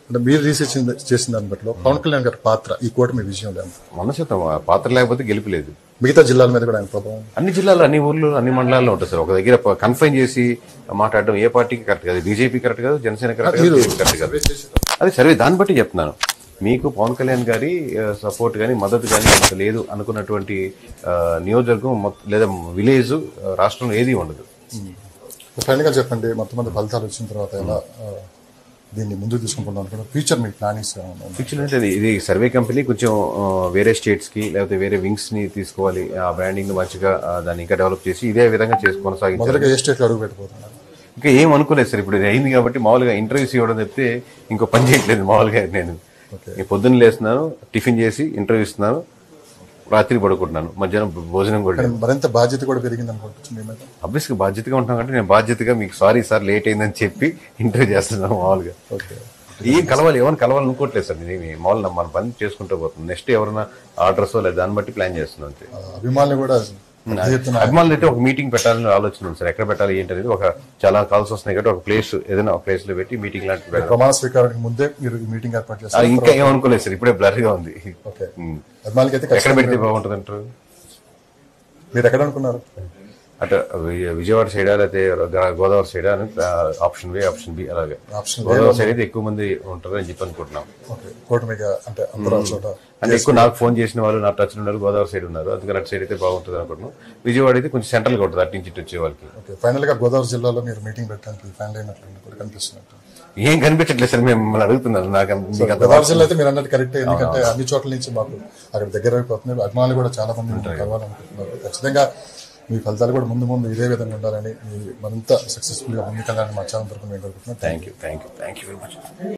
అంటే మీరు రీసెర్చ్ చేసిన దాన్ని బట్టి పవన్ కళ్యాణ్ గారి పాత్ర ఈ కూటమి విజయంలో ఎంత? మొన్న శాతం ఆ పాత్ర లేకపోతే గెలుపులేదు మిగతా జిల్లాల మీద కూడా ఆయన ప్రభావం అన్ని జిల్లాలు అన్ని ఊర్లు అన్ని మండలాల్లో ఉంటుంది సార్ ఒక దగ్గర కన్ఫైన్ చేసి మాట్లాడడం ఏ పార్టీకి కరెక్ట్ కాదు బీజేపీ కరెక్ట్ కాదు జనసేన కరెక్ట్ కాదు మీరు TDP కరెక్ట్ కాదు అది సర్వే దాన్ని బట్టి చెప్తున్నాను మీకు పవన్ కళ్యాణ్ గారి సపోర్ట్ కానీ మద్దతు కానీ మనకు లేదు అనుకున్నటువంటి ఆ, నియోజకవర్గం మొత్తం లేదా విలేజ్ రాష్ట్రంలో ఏది ఉండదు ఫైనల్ గా చెప్పండి మొత్తం మంది ఫలితాలు వచ్చిన తర్వాత ఎలా ఆ, దీన్ని ముందుకు తీసుకుంటున్నాం అనుకున్నా ఫ్యూచర్ మీ ప్లానింగ్స్ ఏమైనా ఉన్నాయా? యాక్చువల్లీ అంటే ఇది- ఇది సర్వే కంపెనీ కొంచెం ఆ, వేరే స్టేట్స్ కి లేకపోతే వేరే వింగ్స్ ని తీసుకోవాలి ఆ బ్రాండింగ్ ని మంచిగా ఆ, దాన్ని ఇంకా డెవలప్ చేసి ఇదే విధంగా చేసి కొనసాగించాలి మొదటగా ఏ స్టేట్ లో అడుగు పెట్టబోతున్నారు ఇంకా ఏం అనుకోలేదు సార్ ఇప్పుడు ఇది అయింది కాబట్టి మామూలుగా ఇంటర్వ్యూస్ ఇవ్వడం చెప్తే ఇంకో పని చేయట్లేదు మామూలుగా నేను ఈ పొద్దున్న లేస్తున్నాను టిఫిన్ చేసి ఇంటర్వ్యూ ఇస్తున్నాను రాత్రి పడుకుంటున్నాను మధ్యాహ్నం భోజనం కూడా లేదు. మరింత బాధ్యత కూడా పెరిగింది అనుకుంటుంది మీ మీద అబ్వియస్గా బాధ్యతగా ఉంటాం కంటే నేను బాధ్యతగా మీకు సారీ సార్ లేట్ అయిందని చెప్పి ఇంటర్వ్యూ చేస్తున్నాను మామూలుగా ఓకే ఏం కలవాలి ఎవరిని కలవాలి అనుకోవట్లేదు సార్ నేను మామూలుగా మన పని చేసుకుంటూ పోతుంది నెక్స్ట్ ఎవరైనా ఆర్డర్స్ లేదా దాన్ని బట్టి ప్లాన్ చేస్తున్నాను అంతే ఆ, అభిమానులు కూడా పెద్ద ఎత్తున అభిమానులు అయితే ఒక మీటింగ్ పెట్టాలని ఆలోచన ఉంది సార్ ఎక్కడ పెట్టాలి ఏంటి అనేది ఒక చాలా కాల్స్ వస్తున్నాయి కాబట్టి ఒక ప్లేస్ ఏదైనా ఒక ప్లేస్ లో పెట్టి మీటింగ్ లాంటివి పెడదాం ప్రమాణ స్వీకారానికి ముందే మీరు ఈ మీటింగ్ ఏర్పాటు అది చేస్తారు ఇంకా ఏమనుకోలేదు సార్ ఇప్పుడే బ్లర్ గా ఉంది ఓకే ఉమ్. అభిమానులకి అయితే ఎక్కడ ఖచ్చితంగా పెడితే బాగుంటుంది అంటారు మీరు ఎక్కడ అనుకున్నారు అటు వి- విజయవాడ సైడా లేకపోతే గో- గోదావరి సైడా అని ఆప్షన్ బి ఆప్షన్ బి అలాగే ఆప్షన్ గోదావరి సైడ్ అయితే ఎక్కువ మంది ఉంటారు అని చెప్పి అనుకుంటున్నాం ఓకే కూటమిగా అంటే అందరూ చోట అంటే ఎక్కువ నాకు ఫోన్ చేసిన వాళ్ళు నా టచ్ ఉన్నారు గోదావరి సైడ్ ఉన్నారు అందుకని అటు సైడ్ అయితే బాగుంటుంది అనుకుంటున్నాం విజయవాడ అయితే కొంచెం సెంట్రల్ గా ఉంటుంది అటు నుంచి ఇటు వచ్చే వాళ్ళకి ఓకే ఫైనల్ గా గోదావరి జిల్లాలో మీరు మీటింగ్ పెట్టడానికి ఫైనల్ అయినట్లు కూడా కనిపిస్తున్నట్టు ఏం కనిపించట్లేదు సార్ మేము మిమ్మల్ని అడుగుతున్నాను నాకు అంత- మీకు అంత గోదావరి జిల్లా అయితే మీరు అన్నట్టు కరెక్ట్ ఎందుకంటే అన్ని చోట్ల నుంచి మాకు అక్కడ దగ్గర అయిపోతున్నారు అభిమానులు కూడా చాలా మంది మిమ్మల్ని కలవాలనుకుంటున్నారు ఖచ్చితంగా మీ ఫలితాలు కూడా ముందు ముందు ఇదే విధంగా ఉండాలని మీ మరింత సక్సెస్ఫుల్ గా ముందుకెళ్ళాలని మా ఛానల్ తరపున మేము కోరుకుంటున్నాం thank you thank you thank you very much